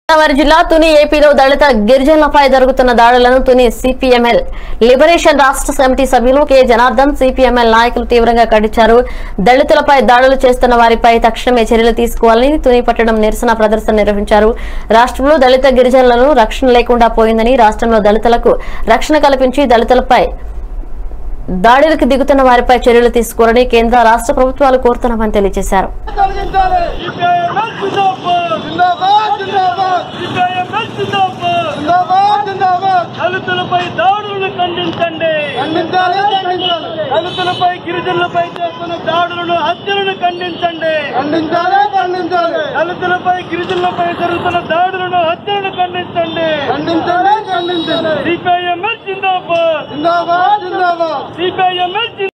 గోదావరి జిల్లా తుని ఏపీలో దళిత గిరిజనులపై జరుగుతున్న దాడులను తుని సిపిఎంఎల్ లిబరేషన్ రాష్ట్ర సమితి సభ్యులు కె జనార్దన్ సిపిఎంఎల్ నాయకులు తీవ్రంగా ఖండించారు దళితులపై దాడులు చేస్తున్న వారిపై తక్షణమే చర్యలు తీసుకోవాలని తుని పట్టణం నిరసన ప్రదర్శన నిర్వహించారు రాష్ట్రంలో దళిత గిరిజనులను రక్షణ లేకుండా పోయిందని రాష్ట్రంలో దళితులకు రక్షణ కల్పించి దళితులపై దాడులకు దిగుతున్న వారిపై చర్యలు తీసుకోవాలని కేంద్ర రాష్ట్ర ప్రభుత్వాలు కోరుతున్నామని తెలియజేశారు తొలగించాలి సిపిఐఎంఎల్ జిందాబాద్ జిందాబాద్ జిందాబాద్ సిపిఐఎంఎల్ జిందాబాద్ జిందాబాద్ జిందాబాద్ దళితులపై దాడులను ఖండించండి ఖండించాలి ఖండించాలి దళితులపై గిరిజనులపై చేస్తున్న దాడులను హత్యలను ఖండించండి ఖండించాలి ఖండించాలి దళితులపై గిరిజనులపై జరుగుతున్న దాడులను హత్యలను ఖండించండి ఖండించాలి ఖండించాలి సిపిఐఎంఎల్ జిందాబాద్ జిందాబాద్ జిందాబాద్ సిపిఐఎంఎల్ జిందాబాద్